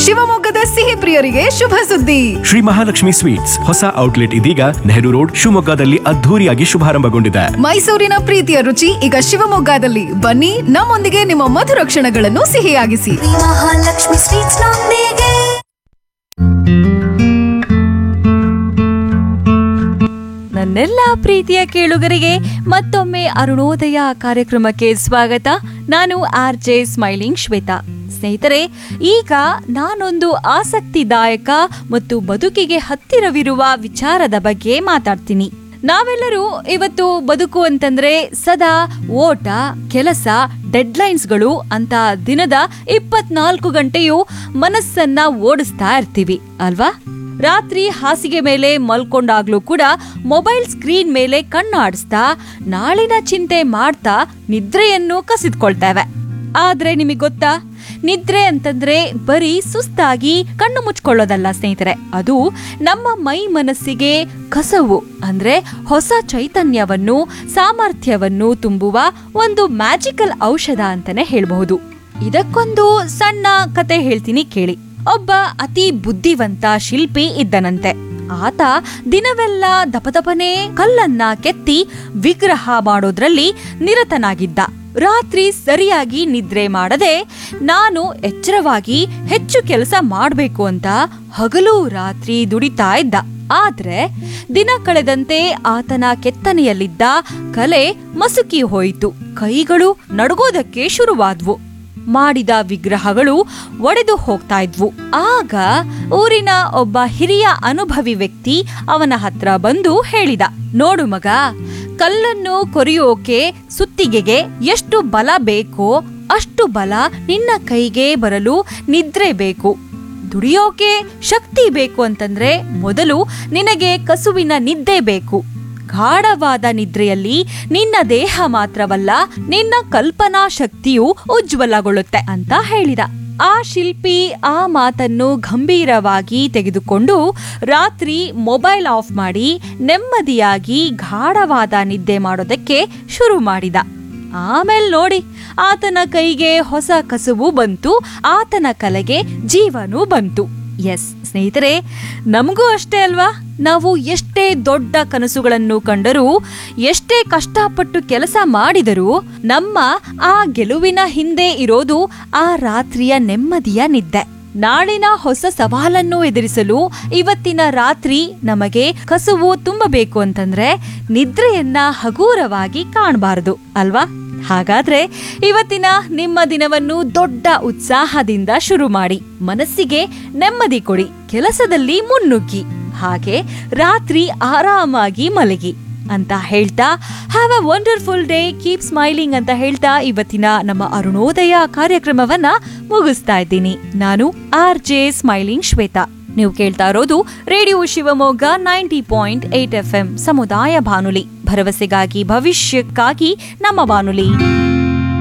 ಶಿವಮೊಗ್ಗದ ಸಿಹಿ ಪ್ರಿಯರಿಗೆ ಶುಭ ಸುದ್ದಿ ಶ್ರೀ ಮಹಾಲಕ್ಷ್ಮಿ ಸ್ವೀಟ್ಸ್ ಹೊಸ ಔಟ್ಲೆಟ್ ಇದೀಗ ನೆಹರು ರೋಡ್ ಶಿವಮೊಗ್ಗದಲ್ಲಿ ಅದ್ಧೂರಿಯಾಗಿ ಶುಭಾರಂಭಗೊಂಡಿದೆ ಮೈಸೂರಿನ ಪ್ರೀತಿಯ ರುಚಿ ಈಗ ಶಿವಮೊಗ್ಗದಲ್ಲಿ ಬನ್ನಿ ನಮ್ಮೊಂದಿಗೆ ನಿಮ್ಮ ಮಧುರ ಕ್ಷಣಗಳನ್ನು ಸಿಹಿಯಾಗಿಸಿ ಮಹಾಲಕ್ಷ್ಮಿ ಸ್ವೀಟ್ಸ್ ನೊಂದಿಗೆ ನನ್ನೆಲ್ಲ ಪ್ರೀತಿಯ ಕೇಳುಗರಿಗೆ ಮತ್ತೊಮ್ಮೆ ಅರುಣೋದಯ ಕಾರ್ಯಕ್ರಮಕ್ಕೆ ಸ್ವಾಗತ ನಾನು ಆರ್ ಜೆ ಸ್ಮೈಲಿಂಗ್ ಶ್ವೇತಾ ಸ್ನೇಹಿತರೆ ಈಗ ನಾನೊಂದು ಆಸಕ್ತಿದಾಯಕ ಮತ್ತು ಬದುಕಿಗೆ ಹತ್ತಿರವಿರುವ ವಿಚಾರದ ಬಗ್ಗೆ ಮಾತಾಡ್ತೀನಿ ನಾವೆಲ್ಲರೂ ಇವತ್ತು ಬದುಕು ಅಂತಂದ್ರೆ ಸದಾ ಓಟ ಕೆಲಸ ಡೆಡ್ಲೈನ್ಸ್ಗಳು ಅಂತ ದಿನದ ಇಪ್ಪತ್ನಾಲ್ಕು ಗಂಟೆಯೂ ಮನಸ್ಸನ್ನ ಓಡಿಸ್ತಾ ಇರ್ತೀವಿ ಅಲ್ವಾ ರಾತ್ರಿ ಹಾಸಿಗೆ ಮೇಲೆ ಮಲ್ಕೊಂಡಾಗ್ಲೂ ಕೂಡ ಮೊಬೈಲ್ ಸ್ಕ್ರೀನ್ ಮೇಲೆ ಕಣ್ಣಾಡಿಸ್ತಾ ನಾಳಿನ ಚಿಂತೆ ಮಾಡ್ತಾ ನಿದ್ರೆಯನ್ನು ಕಸಿದ್ಕೊಳ್ತೇವೆ ಆದ್ರೆ ನಿಮಗೆ ಗೊತ್ತಾ ನಿದ್ರೆ ಅಂತಂದ್ರೆ ಬರೀ ಸುಸ್ತಾಗಿ ಕಣ್ಣು ಮುಚ್ಕೊಳ್ಳೋದಲ್ಲ ಸ್ನೇಹಿತರೆ ಅದು ನಮ್ಮ ಮೈ ಮನಸ್ಸಿಗೆ ಕಸವು ಅಂದ್ರೆ ಹೊಸ ಚೈತನ್ಯವನ್ನು ಸಾಮರ್ಥ್ಯವನ್ನು ತುಂಬುವ ಒಂದು ಮ್ಯಾಜಿಕಲ್ ಔಷಧ ಅಂತಾನೆ ಹೇಳ್ಬಹುದು ಇದಕ್ಕೊಂದು ಸಣ್ಣ ಕತೆ ಹೇಳ್ತೀನಿ ಕೇಳಿ ಒಬ್ಬ ಅತಿ ಬುದ್ಧಿವಂತ ಶಿಲ್ಪಿ ಇದ್ದನಂತೆ ಆತ ದಿನವೆಲ್ಲ ದಪದಪನೆ ಕಲ್ಲನ್ನ ಕೆತ್ತಿ ವಿಗ್ರಹ ಮಾಡೋದ್ರಲ್ಲಿ ನಿರತನಾಗಿದ್ದ ರಾತ್ರಿ ಸರಿಯಾಗಿ ನಿದ್ರೆ ಮಾಡದೆ ನಾನು ಎಚ್ಚರವಾಗಿ ಹೆಚ್ಚು ಕೆಲಸ ಮಾಡಬೇಕು ಅಂತ ಹಗಲು ರಾತ್ರಿ ದುಡಿತಾ ಇದ್ದ ಆದ್ರೆ ದಿನ ಕಳೆದಂತೆ ಆತನ ಕೆತ್ತನೆಯಲ್ಲಿದ್ದ ಕಲೆ ಮಸುಕಿ ಹೋಯಿತು ಕೈಗಳು ನಡುಗೋದಕ್ಕೆ ಶುರುವಾದ್ವು ಮಾಡಿದ ವಿಗ್ರಹಗಳು ಒಡೆದು ಹೋಗ್ತಾ ಇದ್ವು ಆಗ ಊರಿನ ಒಬ್ಬ ಹಿರಿಯ ಅನುಭವಿ ವ್ಯಕ್ತಿ ಅವನ ಹತ್ರ ಬಂದು ಹೇಳಿದ ನೋಡು ಮಗ ಕಲ್ಲನ್ನು ಕೊರಿಯೋಕೆ ಸುತ್ತಿಗೆಗೆ ಎಷ್ಟು ಬಲ ಬೇಕೋ ಅಷ್ಟು ಬಲ ನಿನ್ನ ಕೈಗೆ ಬರಲು ನಿದ್ರೆ ಬೇಕು ದುಡಿಯೋಕೆ ಶಕ್ತಿ ಬೇಕು ಅಂತಂದ್ರೆ ಮೊದಲು ನಿನಗೆ ಕಸುವಿನ ನಿದ್ದೆ ಬೇಕು ಗಾಢವಾದ ನಿದ್ರೆಯಲ್ಲಿ ನಿನ್ನ ದೇಹ ಮಾತ್ರವಲ್ಲ ನಿನ್ನ ಕಲ್ಪನಾ ಶಕ್ತಿಯು ಉಜ್ವಲಗೊಳ್ಳುತ್ತೆ ಅಂತ ಹೇಳಿದ ಆ ಶಿಲ್ಪಿ ಆ ಮಾತನ್ನು ಗಂಭೀರವಾಗಿ ತೆಗೆದುಕೊಂಡು ರಾತ್ರಿ ಮೊಬೈಲ್ ಆಫ್ ಮಾಡಿ ನೆಮ್ಮದಿಯಾಗಿ ಗಾಢವಾದ ನಿದ್ದೆ ಮಾಡೋದಕ್ಕೆ ಶುರು ಮಾಡಿದ ಆಮೇಲೆ ನೋಡಿ ಆತನ ಕೈಗೆ ಹೊಸ ಕಸುವು ಬಂತು ಆತನ ಕಲೆಗೆ ಜೀವನೂ ಬಂತು ಎಸ್ ಸ್ನೇಹಿತರೆ ನಮಗೂ ಅಷ್ಟೇ ಅಲ್ವಾ ನಾವು ಎಷ್ಟೇ ದೊಡ್ಡ ಕನಸುಗಳನ್ನು ಕಂಡರೂ ಎಷ್ಟೇ ಕಷ್ಟಪಟ್ಟು ಕೆಲಸ ಮಾಡಿದರೂ ನಮ್ಮ ಆ ಗೆಲುವಿನ ಹಿಂದೆ ಇರೋದು ಆ ರಾತ್ರಿಯ ನೆಮ್ಮದಿಯ ನಿದ್ದೆ ನಾಳಿನ ಹೊಸ ಸವಾಲನ್ನು ಎದುರಿಸಲು ಇವತ್ತಿನ ರಾತ್ರಿ ನಮಗೆ ಕಸುವು ತುಂಬಬೇಕು ಅಂತಂದ್ರೆ ನಿದ್ರೆಯನ್ನ ಹಗೂರವಾಗಿ ಕಾಣಬಾರದು ಅಲ್ವಾ ಹಾಗಾದ್ರೆ ಇವತ್ತಿನ ನಿಮ್ಮ ದಿನವನ್ನು ದೊಡ್ಡ ಉತ್ಸಾಹದಿಂದ ಶುರು ಮಾಡಿ ಮನಸ್ಸಿಗೆ ನೆಮ್ಮದಿ ಕೊಡಿ ಕೆಲಸದಲ್ಲಿ ಮುನ್ನುಗ್ಗಿ ಹಾಗೆ ರಾತ್ರಿ ಆರಾಮಾಗಿ ಮಲಗಿ ಅಂತ ಹೇಳ್ತಾ have a wonderful day keep smiling ಅಂತ ಹೇಳ್ತಾ ಇವತ್ತಿನ ನಮ್ಮ ಅರುಣೋದಯ ಕಾರ್ಯಕ್ರಮವನ್ನ ಮುಗಿಸ್ತಾ ಇದ್ದೀನಿ ನಾನು ಆರ್ ಜೆ ಸ್ಮೈಲಿಂಗ್ ಶ್ವೇತಾ ನೀವು ಕೇಳ್ತಾ ಇರೋದು radio Shivamogga ninety point eight F M ಸಮುದಾಯ ಬಾನುಲಿ ಭರವಸೆಗಾಗಿ ಭವಿಷ್ಯಕ್ಕಾಗಿ ನಮ್ಮ ಬಾನುಲಿ